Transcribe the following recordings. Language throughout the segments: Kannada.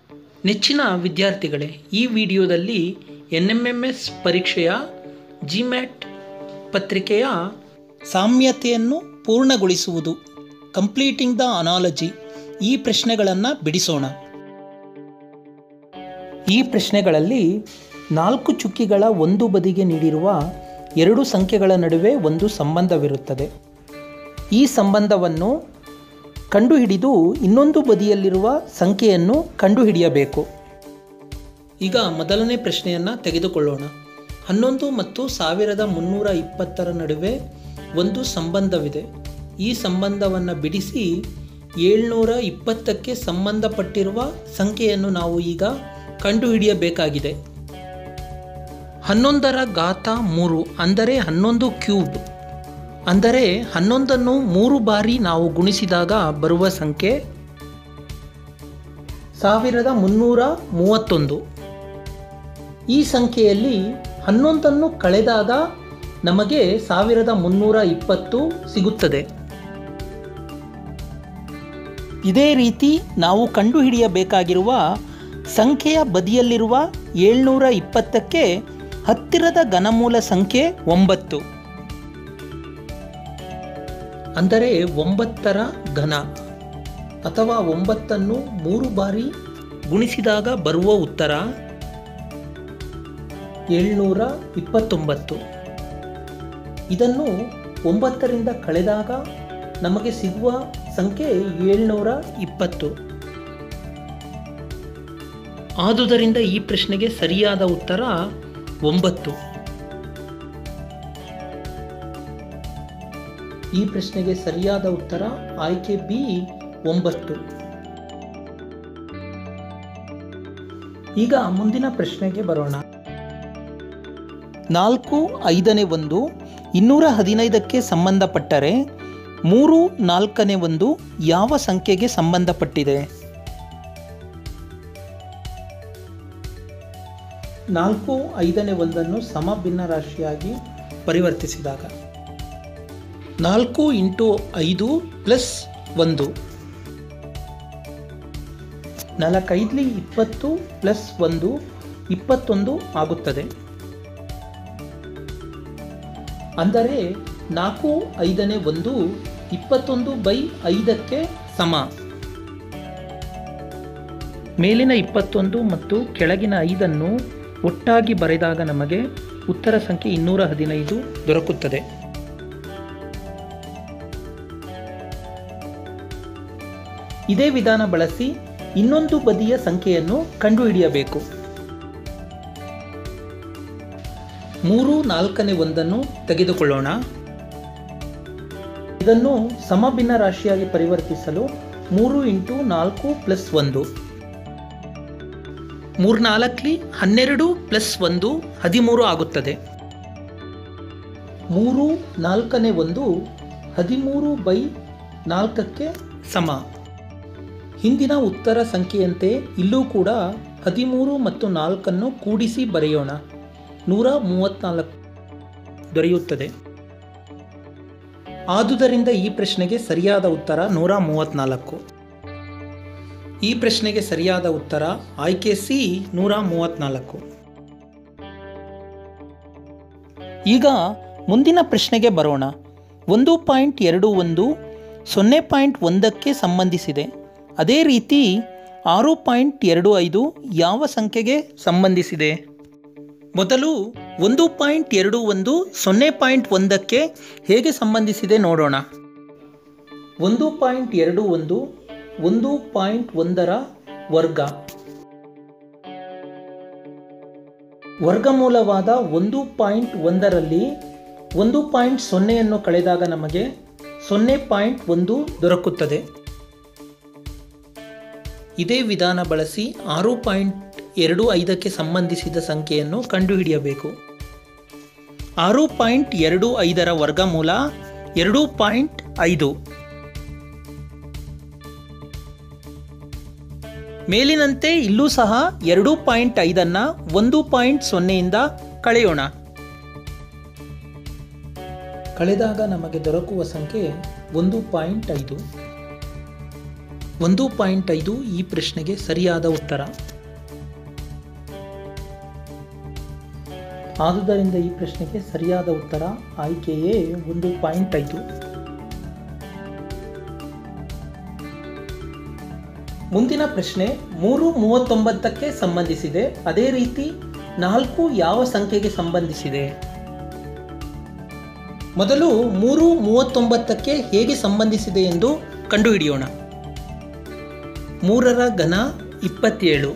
ನೆಚ್ಚಿನ ವಿದ್ಯಾರ್ಥಿಗಳೇ ಈ ವಿಡಿಯೋದಲ್ಲಿ ಎನ್ ಎಮ್ ಎಮ್ ಎಸ್ ಪರೀಕ್ಷೆಯ ಜಿಮ್ಯಾಟ್ ಪತ್ರಿಕೆಯ ಸಾಮ್ಯತೆಯನ್ನು ಪೂರ್ಣಗೊಳಿಸುವುದು ಕಂಪ್ಲೀಟಿಂಗ್ ದ ಅನಾಲಜಿ ಈ ಪ್ರಶ್ನೆಗಳನ್ನು ಬಿಡಿಸೋಣ ಈ ಪ್ರಶ್ನೆಗಳಲ್ಲಿ ನಾಲ್ಕು ಚುಕ್ಕಿಗಳ ಒಂದು ಬದಿಗೆ ನೀಡಿರುವ ಎರಡು ಸಂಖ್ಯೆಗಳ ನಡುವೆ ಒಂದು ಸಂಬಂಧವಿರುತ್ತದೆ ಈ ಸಂಬಂಧವನ್ನು ಕಂಡುಹಿಡಿದು ಇನ್ನೊಂದು ಬದಿಯಲ್ಲಿರುವ ಸಂಖ್ಯೆಯನ್ನು ಕಂಡುಹಿಡಿಯಬೇಕು ಈಗ ಮೊದಲನೇ ಪ್ರಶ್ನೆಯನ್ನು ತೆಗೆದುಕೊಳ್ಳೋಣ ಹನ್ನೊಂದು ಮತ್ತು ಸಾವಿರದ ಮುನ್ನೂರ ಇಪ್ಪತ್ತರ ನಡುವೆ ಒಂದು ಸಂಬಂಧವಿದೆ ಈ ಸಂಬಂಧವನ್ನು ಬಿಡಿಸಿ ಏಳ್ನೂರ ಇಪ್ಪತ್ತಕ್ಕೆ ಸಂಬಂಧಪಟ್ಟಿರುವ ಸಂಖ್ಯೆಯನ್ನು ನಾವು ಈಗ ಕಂಡುಹಿಡಿಯಬೇಕಾಗಿದೆ ಹನ್ನೊಂದರ ಘಾತ ಮೂರು ಅಂದರೆ ಹನ್ನೊಂದು ಕ್ಯೂಬ್ ಅಂದರೆ ಹನ್ನೊಂದನ್ನು ಮೂರು ಬಾರಿ ನಾವು ಗುಣಿಸಿದಾಗ ಬರುವ ಸಂಖ್ಯೆ ಸಾವಿರದ ಮುನ್ನೂರ ಮೂವತ್ತೊಂದು ಈ ಸಂಖ್ಯೆಯಲ್ಲಿ ಹನ್ನೊಂದನ್ನು ಕಳೆದಾಗ ನಮಗೆ ಸಾವಿರದ ಮುನ್ನೂರ ಇಪ್ಪತ್ತು ಸಿಗುತ್ತದೆ ಇದೇ ರೀತಿ ನಾವು ಕಂಡುಹಿಡಿಯಬೇಕಾಗಿರುವ ಸಂಖ್ಯೆಯ ಬದಿಯಲ್ಲಿರುವ ಏಳ್ನೂರ ಇಪ್ಪತ್ತಕ್ಕೆ ಹತ್ತಿರದ ಘನಮೂಲ ಸಂಖ್ಯೆ ಒಂಬತ್ತು ಅಂದರೆ ಒಂಬತ್ತರ ಘನ ಅಥವಾ ಒಂಬತ್ತನ್ನು ಮೂರು ಬಾರಿ ಗುಣಿಸಿದಾಗ ಬರುವ ಉತ್ತರ ಏಳ್ನೂರ ಇಪ್ಪತ್ತೊಂಬತ್ತು ಇದನ್ನು ಒಂಬತ್ತರಿಂದ ಕಳೆದಾಗ ನಮಗೆ ಸಿಗುವ ಸಂಖ್ಯೆ ಏಳ್ನೂರ ಇಪ್ಪತ್ತು ಆದುದರಿಂದ ಈ ಪ್ರಶ್ನೆಗೆ ಸರಿಯಾದ ಉತ್ತರ ಒಂಬತ್ತು ಈ ಪ್ರಶ್ನೆಗೆ ಸರಿಯಾದ ಉತ್ತರ ಆಯ್ಕೆ ಬಿ ಒಂಬತ್ತು ಈಗ ಮುಂದಿನ ಪ್ರಶ್ನೆಗೆ ಬರೋಣ ನಾಲ್ಕು ಐದನೇ ಒಂದು ಇನ್ನೂರ ಹದಿನೈದಕ್ಕೆ ಸಂಬಂಧಪಟ್ಟರೆ ಮೂರು ನಾಲ್ಕನೇ ಒಂದು ಯಾವ ಸಂಖ್ಯೆಗೆ ಸಂಬಂಧಪಟ್ಟಿದೆ ನಾಲ್ಕು ಐದನೇ ಒಂದನ್ನು ಸಮಭಿನ್ನ ರಾಶಿಯಾಗಿ ಪರಿವರ್ತಿಸಿದಾಗ ನಾಲ್ಕು ಇಂಟು ಐದು ಪ್ಲಸ್ ಒಂದು ನಾಲ್ಕೈದ್ಲಿ ಇಪ್ಪತ್ತು ಪ್ಲಸ್ ಒಂದು ಇಪ್ಪತ್ತೊಂದು ಆಗುತ್ತದೆ ಅಂದರೆ ನಾಲ್ಕು ಐದನೇ ಒಂದು ಇಪ್ಪತ್ತೊಂದು ಬೈ ಐದಕ್ಕೆ ಸಮ ಮೇಲಿನ ಇಪ್ಪತ್ತೊಂದು ಮತ್ತು ಕೆಳಗಿನ ಐದನ್ನು ಒಟ್ಟಾಗಿ ಬರೆದಾಗ ನಮಗೆ ಉತ್ತರ ಸಂಖ್ಯೆ ಇನ್ನೂರ ಹದಿನೈದು ದೊರಕುತ್ತದೆ ಇದೇ ವಿಧಾನ ಬಳಸಿ ಇನ್ನೊಂದು ಬದಿಯ ಸಂಖ್ಯೆಯನ್ನು ಕಂಡುಹಿಡಿಯಬೇಕು ಮೂರು ನಾಲ್ಕನೇ ಒಂದನ್ನು ತೆಗೆದುಕೊಳ್ಳೋಣ ಇದನ್ನು ಸಮಭಿನ್ನ ರಾಶಿಯಾಗಿ ಪರಿವರ್ತಿಸಲು ಮೂರು ಇಂಟು ನಾಲ್ಕು ಪ್ಲಸ್ ಒಂದು ಮೂರ್ನಾಲ್ಕಲಿ ಹನ್ನೆರಡು ಪ್ಲಸ್ ಒಂದು ಹದಿಮೂರು ಆಗುತ್ತದೆ ಮೂರು ನಾಲ್ಕನೇ ಒಂದು ಹದಿಮೂರು ಬೈ ನಾಲ್ಕಕ್ಕೆ ಸಮ ಹಿಂದಿನ ಉತ್ತರ ಸಂಖ್ಯೆಯಂತೆ ಇಲ್ಲೂ ಕೂಡ ಹದಿಮೂರು ಮತ್ತು ನಾಲ್ಕನ್ನು ಕೂಡಿಸಿ ಬರೆಯೋಣ ನೂರ ಮೂವತ್ತ್ನಾಲ್ಕು ದೊರೆಯುತ್ತದೆ ಆದುದರಿಂದ ಈ ಪ್ರಶ್ನೆಗೆ ಸರಿಯಾದ ಉತ್ತರ ನೂರ ಮೂವತ್ತ್ನಾಲ್ಕು ಈ ಪ್ರಶ್ನೆಗೆ ಸರಿಯಾದ ಉತ್ತರ ಆಯ್ಕೆ ಸಿ ನೂರ ಮೂವತ್ತ್ನಾಲ್ಕು ಈಗ ಮುಂದಿನ ಪ್ರಶ್ನೆಗೆ ಬರೋಣ ಒಂದು ಪಾಯಿಂಟ್ ಎರಡು ಒಂದು ಸೊನ್ನೆ ಪಾಯಿಂಟ್ ಒಂದಕ್ಕೆ ಸಂಬಂಧಿಸಿದೆ ಅದೇ ರೀತಿ ಆರು ಪಾಯಿಂಟ್ ಎರಡು ಐದು ಯಾವ ಸಂಖ್ಯೆಗೆ ಸಂಬಂಧಿಸಿದೆ ಮೊದಲು ಒಂದು ಪಾಯಿಂಟ್ ಎರಡು ಒಂದು ಸೊನ್ನೆ ಪಾಯಿಂಟ್ ಒಂದಕ್ಕೆ ಹೇಗೆ ಸಂಬಂಧಿಸಿದೆ ನೋಡೋಣ ಒಂದು ಪಾಯಿಂಟ್ ಎರಡು ಒಂದು ಒಂದು ಪಾಯಿಂಟ್ ಒಂದರ ವರ್ಗ ವರ್ಗಮೂಲವಾದ ಒಂದು ಪಾಯಿಂಟ್ ಒಂದರಲ್ಲಿ ಒಂದು ಪಾಯಿಂಟ್ ಸೊನ್ನೆಯನ್ನು ಕಳೆದಾಗ ನಮಗೆ ಸೊನ್ನೆ ಪಾಯಿಂಟ್ ಒಂದು ದೊರಕುತ್ತದೆ ಇದೇ ವಿಧಾನ ಬಳಸಿ ಆರು ಪಾಯಿಂಟ್ ಎರಡು ಐದಕ್ಕೆ ಸಂಬಂಧಿಸಿದ ಸಂಖ್ಯೆಯನ್ನು ಕಂಡುಹಿಡಿಯಬೇಕು ಆರು ಪಾಯಿಂಟ್ ಎರಡು ಐದರ ವರ್ಗಮೂಲ ಎರಡು ಪಾಯಿಂಟ್ ಐದು ಮೇಲಿನಂತೆ ಇಲ್ಲೂ ಸಹ ಎರಡು ಪಾಯಿಂಟ್ ಐದನ್ನು ಒಂದು ಪಾಯಿಂಟ್ ಸೊನ್ನೆಯಿಂದ ಕಳೆಯೋಣ ಕಳೆದಾಗ ನಮಗೆ ದೊರಕುವ ಸಂಖ್ಯೆ ಒಂದು ಪಾಯಿಂಟ್ ಐದು ಒಂದು ಪಾಯಿಂಟ್ ಐದು ಈ ಪ್ರಶ್ನೆಗೆ ಸರಿಯಾದ ಉತ್ತರ ಆದುದರಿಂದ ಈ ಪ್ರಶ್ನೆಗೆ ಸರಿಯಾದ ಉತ್ತರ ಆಯ್ಕೆಯೇ ಒಂದು ಪಾಯಿಂಟ್ ಐದು ಮುಂದಿನ ಪ್ರಶ್ನೆ ಮೂರು ಮೂವತ್ತೊಂಬತ್ತಕ್ಕೆ ಸಂಬಂಧಿಸಿದೆ ಅದೇ ರೀತಿ ನಾಲ್ಕು ಯಾವ ಸಂಖ್ಯೆಗೆ ಸಂಬಂಧಿಸಿದೆ ಮೊದಲು ಮೂರು ಮೂವತ್ತೊಂಬತ್ತಕ್ಕೆ ಹೇಗೆ ಸಂಬಂಧಿಸಿದೆ ಎಂದು ಕಂಡುಹಿಡಿಯೋಣ ಮೂರರ ಘನ ಇಪ್ಪತ್ತೇಳು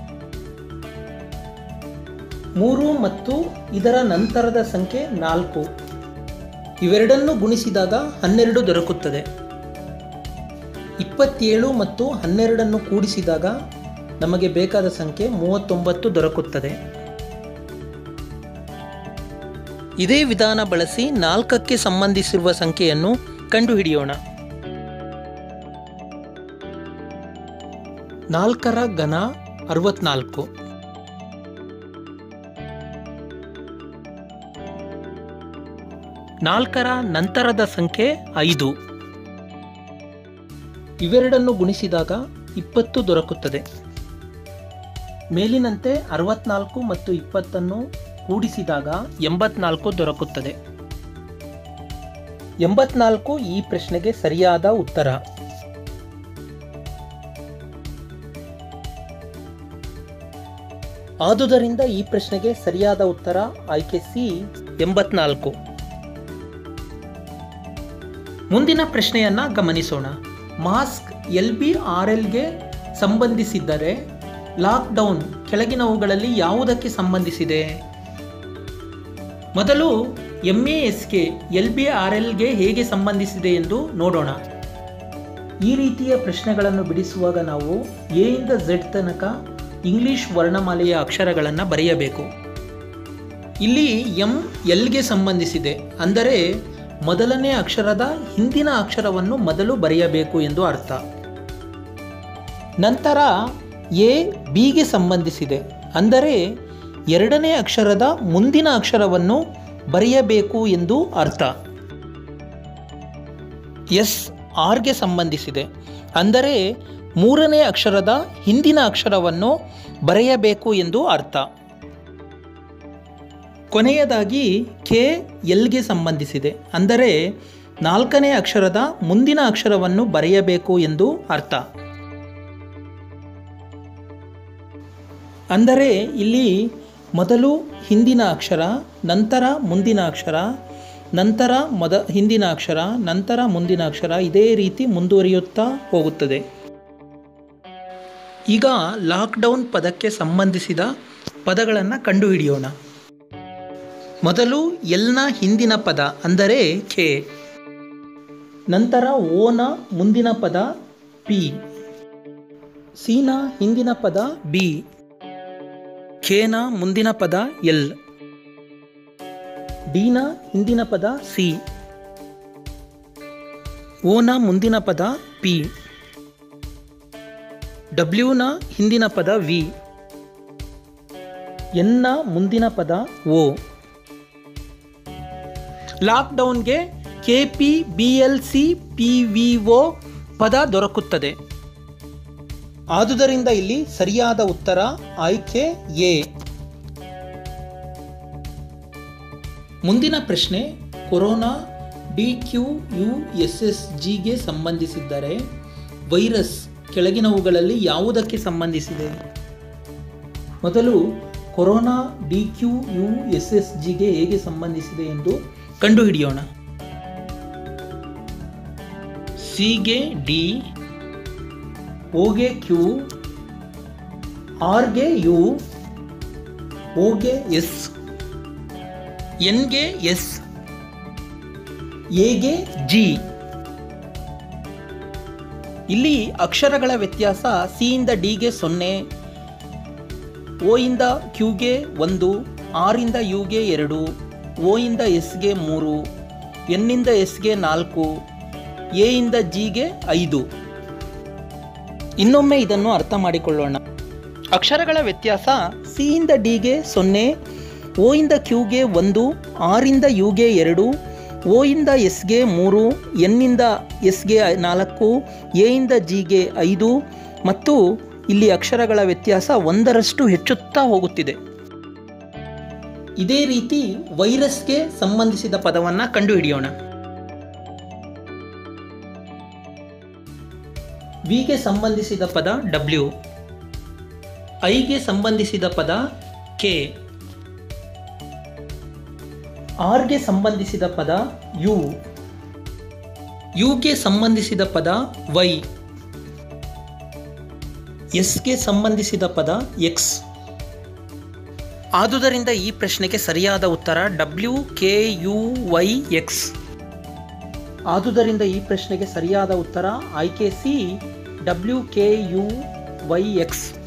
ಮೂರು ಮತ್ತು ಇದರ ನಂತರದ ಸಂಖ್ಯೆ ನಾಲ್ಕು ಇವೆರಡನ್ನು ಗುಣಿಸಿದಾಗ ಹನ್ನೆರಡು ದೊರಕುತ್ತದೆ ಇಪ್ಪತ್ತೇಳು ಮತ್ತು ಹನ್ನೆರಡನ್ನು ಕೂಡಿಸಿದಾಗ ನಮಗೆ ಬೇಕಾದ ಸಂಖ್ಯೆ ಮೂವತ್ತೊಂಬತ್ತು ದೊರಕುತ್ತದೆ ಇದೇ ವಿಧಾನ ಬಳಸಿ ನಾಲ್ಕಕ್ಕೆ ಸಂಬಂಧಿಸಿರುವ ಸಂಖ್ಯೆಯನ್ನು ಕಂಡುಹಿಡಿಯೋಣ ನಾಲ್ಕರ ಘನ ಅರವತ್ನಾಲ್ಕು ನಾಲ್ಕರ ನಂತರದ ಸಂಖ್ಯೆ ಐದು ಇವೆರಡನ್ನು ಗುಣಿಸಿದಾಗ ಇಪ್ಪತ್ತು ದೊರಕುತ್ತದೆ ಮೇಲಿನಂತೆ ಅರವತ್ನಾಲ್ಕು ಮತ್ತು ಇಪ್ಪತ್ತನ್ನು ಕೂಡಿಸಿದಾಗ ಎಂಬತ್ನಾಲ್ಕು ದೊರಕುತ್ತದೆ ಎಂಬತ್ನಾಲ್ಕು ಈ ಪ್ರಶ್ನೆಗೆ ಸರಿಯಾದ ಉತ್ತರ ಆದುದರಿಂದ ಈ ಪ್ರಶ್ನೆಗೆ ಸರಿಯಾದ ಉತ್ತರ ಆಯ್ಕೆ ಸಿ ಎಂಬತ್ನಾಲ್ಕು ಮುಂದಿನ ಪ್ರಶ್ನೆಯನ್ನ ಗಮನಿಸೋಣ ಮಾಸ್ಕ್ ಎಲ್ ಬಿ ಆರ್ ಎಲ್ಗೆ ಸಂಬಂಧಿಸಿದ್ದರೆ ಲಾಕ್ಡೌನ್ ಕೆಳಗಿನವುಗಳಲ್ಲಿ ಯಾವುದಕ್ಕೆ ಸಂಬಂಧಿಸಿದೆ ಮೊದಲು ಎಂ ಎ ಎಸ್ಗೆ ಎಲ್ ಬಿ ಆರ್ ಎಲ್ಗೆ ಹೇಗೆ ಸಂಬಂಧಿಸಿದೆ ಎಂದು ನೋಡೋಣ ಈ ರೀತಿಯ ಪ್ರಶ್ನೆಗಳನ್ನು ಬಿಡಿಸುವಾಗ ನಾವು ಎ ಇಂದ ಝೆಡ್ ತನಕ ಇಂಗ್ಲಿಷ್ ವರ್ಣಮಾಲೆಯ ಅಕ್ಷರಗಳನ್ನು ಬರೆಯಬೇಕು ಇಲ್ಲಿ ಎಂ ಎಲ್ಗೆ ಸಂಬಂಧಿಸಿದೆ ಅಂದರೆ ಮೊದಲನೇ ಅಕ್ಷರದ ಹಿಂದಿನ ಅಕ್ಷರವನ್ನು ಮೊದಲು ಬರೆಯಬೇಕು ಎಂದು ಅರ್ಥ ನಂತರ ಎ ಬಿಗೆ ಸಂಬಂಧಿಸಿದೆ ಅಂದರೆ ಎರಡನೇ ಅಕ್ಷರದ ಮುಂದಿನ ಅಕ್ಷರವನ್ನು ಬರೆಯಬೇಕು ಎಂದು ಅರ್ಥ ಎಸ್ ಆರ್ಗೆ ಸಂಬಂಧಿಸಿದೆ ಅಂದರೆ ಮೂರನೇ ಅಕ್ಷರದ ಹಿಂದಿನ ಅಕ್ಷರವನ್ನು ಬರೆಯಬೇಕು ಎಂದು ಅರ್ಥ ಕೊನೆಯದಾಗಿ ಕೆ ಎಲ್ಗೆ ಸಂಬಂಧಿಸಿದೆ ಅಂದರೆ ನಾಲ್ಕನೇ ಅಕ್ಷರದ ಮುಂದಿನ ಅಕ್ಷರವನ್ನು ಬರೆಯಬೇಕು ಎಂದು ಅರ್ಥ ಅಂದರೆ ಇಲ್ಲಿ ಮೊದಲು ಹಿಂದಿನ ಅಕ್ಷರ ನಂತರ ಮುಂದಿನ ಅಕ್ಷರ ನಂತರ ಮೊದ ಹಿಂದಿನ ಅಕ್ಷರ ನಂತರ ಮುಂದಿನ ಅಕ್ಷರ ಇದೇ ರೀತಿ ಮುಂದುವರಿಯುತ್ತಾ ಹೋಗುತ್ತದೆ ಈಗ ಲಾಕ್ಡೌನ್ ಪದಕ್ಕೆ ಸಂಬಂಧಿಸಿದ ಪದಗಳನ್ನು ಕಂಡುಹಿಡಿಯೋಣ ಮೊದಲು ಎಲ್ನ ಹಿಂದಿನ ಪದ ಅಂದರೆ ಕೆ ನಂತರ ಓನ ಮುಂದಿನ ಪದ ಪಿ ಸಿನ ಹಿಂದಿನ ಪದ ಬಿ ಕೆನ ಮುಂದಿನ ಪದ ಎಲ್ ಡಿನ ಹಿಂದಿನ ಪದ ಸಿ ಓನ ಮುಂದಿನ ಪದ ಪಿ ಡಬ್ಲ್ಯೂನ ಹಿಂದಿನ ಪದ ವಿ ಎನ್ನ ಮುಂದಿನ ಪದ ಓ ಲಾಕ್ಡೌನ್ಗೆ K P B L C P V O ಪದ ದೊರಕುತ್ತದೆ ಆದುದರಿಂದ ಇಲ್ಲಿ ಸರಿಯಾದ ಉತ್ತರ ಆಯ್ಕೆ ಎ ಮುಂದಿನ ಪ್ರಶ್ನೆ corona D Q U S S ಜಿಗೆ ಸಂಬಂಧಿಸಿದ್ದರೆ ವೈರಸ್ ಕೆಳಗಿನವುಗಳಲ್ಲಿ ಯಾವುದಕ್ಕೆ ಸಂಬಂಧಿಸಿದೆ ಮೊದಲು corona D Q U S S ಜಿಗೆ ಹೇಗೆ ಸಂಬಂಧಿಸಿದೆ ಎಂದು ಕಂಡುಹಿಡಿಯೋಣ ಸಿಗೆ ಡಿ ಓಗೆ ಕ್ಯೂ ಆರ್ಗೆ ಯು ಓಗೆ ಎಸ್ ಎನ್ಗೆ ಎಸ್ ಎಗೆ ಜಿ ಇಲ್ಲಿ ಅಕ್ಷರಗಳ ವ್ಯತ್ಯಾಸ ಸಿ ಇಂದ ಡಿಗೆ ಸೊನ್ನೆ ಓ ಇಂದ ಕ್ಯೂಗೆ ಒಂದು ಆರಿಂದ ಯುಗೆ ಎರಡು ಓ ಇಂದ ಎಸ್ಗೆ ಮೂರು ಎನ್ನಿಂದ ಎಸ್ಗೆ ನಾಲ್ಕು ಎ ಇಂದ ಜಿಗೆ ಐದು ಇನ್ನೊಮ್ಮೆ ಇದನ್ನು ಅರ್ಥ ಮಾಡಿಕೊಳ್ಳೋಣ ಅಕ್ಷರಗಳ ವ್ಯತ್ಯಾಸ ಸಿ ಇಂದ ಡಿಗೆ ಸೊನ್ನೆ ಓ ಇಂದ ಕ್ಯೂಗೆ ಒಂದು ಆರಿಂದ ಯುಗೆ ಎರಡು ಓ ಇಂದ ಎಸ್ಗೆ ಮೂರು ಎನ್ನಿಂದ ಎಸ್ಗೆ ನಾಲ್ಕು ಎ ಇಂದ ಜಿಗೆ ಐದು ಮತ್ತು ಇಲ್ಲಿ ಅಕ್ಷರಗಳ ವ್ಯತ್ಯಾಸ ಒಂದರಷ್ಟು ಹೆಚ್ಚುತ್ತಾ ಹೋಗುತ್ತಿದೆ ಇದೇ ರೀತಿ ವೈರಸ್ಗೆ ಸಂಬಂಧಿಸಿದ ಪದವನ್ನು ಕಂಡುಹಿಡಿಯೋಣ ವಿಗೆ ಸಂಬಂಧಿಸಿದ ಪದ ಡಬ್ಲ್ಯೂ ಐಗೆ ಸಂಬಂಧಿಸಿದ ಪದ ಕೆ ಆರ್ಗೆ ಸಂಬಂಧಿಸಿದ ಪದ ಯು ಯುಗೆ ಸಂಬಂಧಿಸಿದ ಪದ ವೈ ಎಸ್ಗೆ ಸಂಬಂಧಿಸಿದ ಪದ ಎಕ್ಸ್ ಆದುದರಿಂದ ಈ ಪ್ರಶ್ನೆಗೆ ಸರಿಯಾದ ಉತ್ತರ W K U Y X ಆದುದರಿಂದ ಈ ಪ್ರಶ್ನೆಗೆ ಸರಿಯಾದ ಉತ್ತರ ಆಯ್ಕೆ C W K U Y X